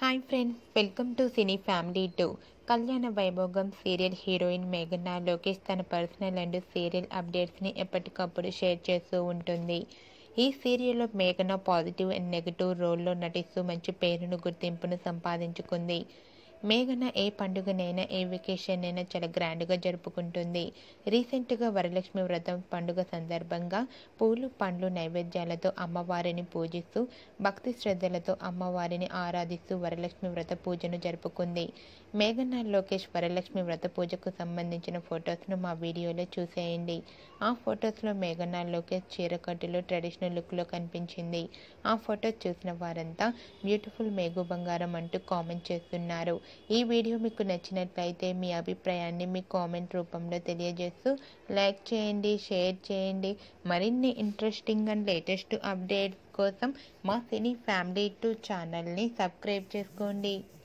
hi friends welcome to cine family two Kalyana Vaibhogam serial heroine మేఘన లోకేష్ తన personal and serial అప్డేట్స్ని ఎప్పటికప్పుడు share చేస్తూ ఉంటుంది ఈ సీరియల్లో మేఘన పాజిటివ్ అండ్ నెగిటివ్ రోల్లో నటిస్తూ మంచి పేరును గుర్తింపును సంపాదించుకుంది మేఘన ఏ పండుగనైనా ఏ వెకేషన్ అయినా చాలా గ్రాండ్గా జరుపుకుంటుంది రీసెంట్గా వరలక్ష్మి వ్రతం పండుగ సందర్భంగా పూలు పండ్లు నైవేద్యాలతో అమ్మవారిని పూజిస్తూ భక్తి శ్రద్ధలతో అమ్మవారిని ఆరాధిస్తూ వరలక్ష్మి వ్రత పూజను జరుపుకుంది మేఘన లోకేష్ వరలక్ష్మి వ్రత పూజకు సంబంధించిన ఫొటోస్ను మా వీడియోలో చూసేయండి ఆ ఫొటోస్లో మేఘన లోకేష్ చీరకట్టులో ట్రెడిషనల్ లుక్లో కనిపించింది ఆ ఫొటోస్ చూసిన వారంతా బ్యూటిఫుల్ మేఘు బంగారం అంటూ కామెంట్ చేస్తున్నారు ఈ వీడియో మీకు నచ్చినట్లయితే మీ అభిప్రాయాన్ని మీ కామెంట్ రూపంలో తెలియజేస్తూ లైక్ చేయండి షేర్ చేయండి మరిన్ని ఇంట్రెస్టింగ్ అండ్ లేటెస్ట్ అప్డేట్స్ కోసం మా సినీ ఫ్యామిలీ టూ ఛానల్ని సబ్స్క్రైబ్ చేసుకోండి